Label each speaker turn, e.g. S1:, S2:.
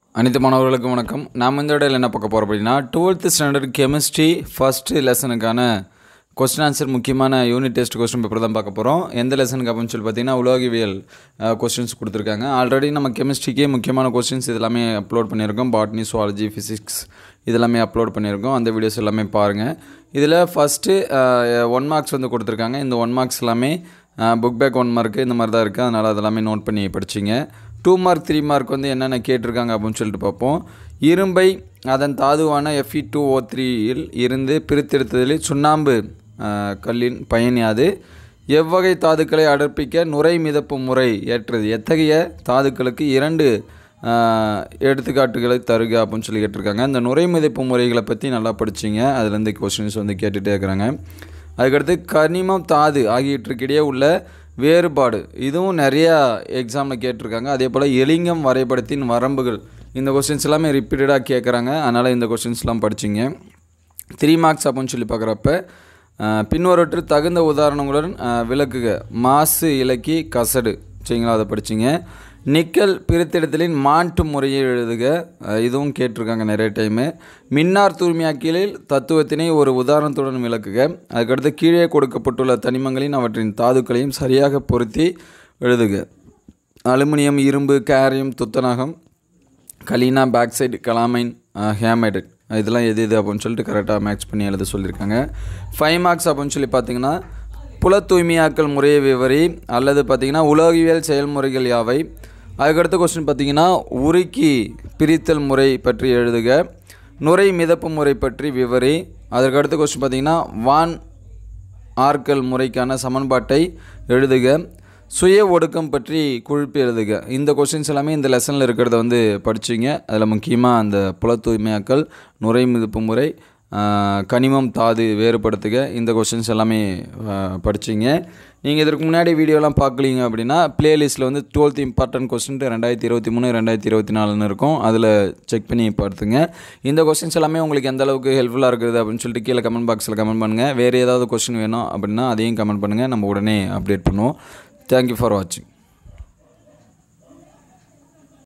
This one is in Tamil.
S1: அனைத்து மாணவர்களுக்கும் வணக்கம் நாம் இந்த இடையில் என்ன பார்க்க போகிறோம் அப்படின்னா டுவெல்த்து ஸ்டாண்டர்ட் கெமிஸ்ட்ரி ஃபஸ்ட்டு லெசனுக்கான கொஸ்டின் ஆன்சர் முக்கியமான யூனிட் டெஸ்ட் கொஸ்டின் பேப்பர் தான் பார்க்க போகிறோம் எந்த லெசனுக்கு அப்படின்னு சொல்லி பார்த்தீங்கன்னா உலோகவியல் கொஸ்டின்ஸ் கொடுத்துருக்காங்க ஆல்ரெடி நம்ம கெமிஸ்ட்ரிக்கே முக்கியமான கொஸ்டின்ஸ் இதெல்லாமே அப்லோட் பண்ணியிருக்கோம் பாட்னி சுவாலஜி ஃபிசிக்ஸ் இதெல்லாமே அப்லோட் பண்ணியிருக்கோம் அந்த வீடியோஸ் எல்லாமே பாருங்கள் இதில் ஃபஸ்ட்டு ஒன் மார்க்ஸ் வந்து கொடுத்துருக்காங்க இந்த ஒன் மார்க்ஸ் எல்லாமே புக் பேக் ஒன் மார்க்கு இந்த மாதிரி தான் இருக்குது அதனால் அதெல்லாமே நோட் பண்ணி படிச்சிங்க டூ மார்க் த்ரீ மார்க் வந்து என்னென்ன கேட்டிருக்காங்க அப்படின்னு சொல்லிட்டு பார்ப்போம் இரும்பை அதன் தாதுவான எஃப்இ டூ ஓ த்ரீயில் இருந்து பிரித்தெடுத்ததில் சுண்ணாம்பு ஆஹ், கல்லின் பயன் யாது எவ்வகை தாதுக்களை அடர்ப்பிக்க நுரை மிதப்பு முறை ஏற்றது எத்தகைய தாதுக்களுக்கு இரண்டு ஆஹ், எடுத்துக்காட்டுகளை தருக அப்படின்னு சொல்லி கேட்டிருக்காங்க இந்த நுரை மிதப்பு முறைகளை பற்றி நல்லா படிச்சிங்க அதுலேருந்து கொஸ்டின்ஸ் வந்து கேட்டுகிட்டே இருக்கிறாங்க அதுக்கடுத்து கனிமம் தாது ஆகியவற்றுக்கிடையே உள்ள வேறுபாடு இதுவும் நிறையா எக்ஸாமில் கேட்டிருக்காங்க அதே போல் எலிங்கம் வரைபடத்தின் வரம்புகள் இந்த கொஸ்டின்ஸ் எல்லாமே ரிப்பீட்டடாக கேட்குறாங்க அதனால் இந்த கொஸ்டின்ஸ்லாம் படிச்சிங்க த்ரீ மார்க்ஸ் அப்படின்னு சொல்லி பார்க்குறப்ப பின்வரற்று தகுந்த உதாரணங்களுடன் அஹ், விளக்குக மாசு இலக்கி கசடு சரிங்களா அதை படிச்சிங்க நிக்கல் பிரித்தெடுத்தலின் மாட்டு முறையை எழுதுக அஹ், இதுவும் கேட்டிருக்காங்க நிறைய டைமு மின்னார் தூய்மையாக்கியலில் தத்துவத்தினை ஒரு உதாரணத்துடன் விளக்குக அதுக்கடுத்து கீழே கொடுக்கப்பட்டுள்ள தனிமங்களின் அவற்றின் தாதுக்களையும் சரியாக பொருத்தி எழுதுக அலுமினியம் இரும்பு கேரியம் துத்தநாகம் கலீனா பேக்சைடு கலாமைன் ஹேமைடு இதெல்லாம் எது எது அப்படின்னு சொல்லிட்டு கரெக்டாக மேட்ச் பண்ணி எழுத சொல்லியிருக்காங்க ஃபைவ் மார்க்ஸ் அப்படின்னு சொல்லி பார்த்தீங்கன்னா புல தூய்மையாக்கல் முறையை விவரி அல்லது பார்த்தீங்கன்னா உலோகியல் செயல்முறைகள் யாவை அதுக்கடுத்த கொஸ்டின் பார்த்தீங்கன்னா உருக்கி பிரித்தல் முறை பற்றி எழுதுக நுரை மிதப்பு முறை பற்றி விவரி அதற்கடுத்த கொஸ்டின் பார்த்தீங்கன்னா வான் ஆர்கல் முறைக்கான சமன்பாட்டை எழுதுக சுய ஒடுக்கம் பற்றி குறிப்பு எழுதுக இந்த கொஸ்டின்ஸ் எல்லாமே இந்த லெசனில் இருக்கிறத வந்து படிச்சிங்க அதில் முக்கியமாக அந்த புல தூய்மையாக்கல் நுரை மிதிப்பு முறை ஆஹ், கனிமம் தாது வேறுபடுத்துக இந்த கொஸ்டின்ஸ் எல்லாமே படிச்சிங்க நீங்கள் இதற்கு முன்னாடி வீடியோலாம் பார்க்கலீங்க அப்படின்னா பிளேலிஸ்ட்டில் வந்து டுவெல்த் இம்பார்ட்டன்ட் கொஸ்டின் ரெண்டாயிரத்தி இருபத்தி மூணு ரெண்டாயிரத்தி இருபத்தி நாலுன்னு இருக்கும் அதில் செக் பண்ணி பார்த்துங்க இந்த கொஸ்டின்ஸ் எல்லாமே உங்களுக்கு எந்த அளவுக்கு ஹெல்ப்ஃபுல்லாக இருக்குது அப்படின்னு சொல்லிட்டு கீழே கமெண்ட் பாக்ஸில் கமெண்ட் பண்ணுங்கள் வேறு ஏதாவது கொஸ்டின் வேணும் அப்படின்னா அதையும் கமெண்ட் பண்ணுங்கள் நம்ம உடனே அப்டேட் பண்ணுவோம் தேங்க்யூ ஃபார் வாட்சிங்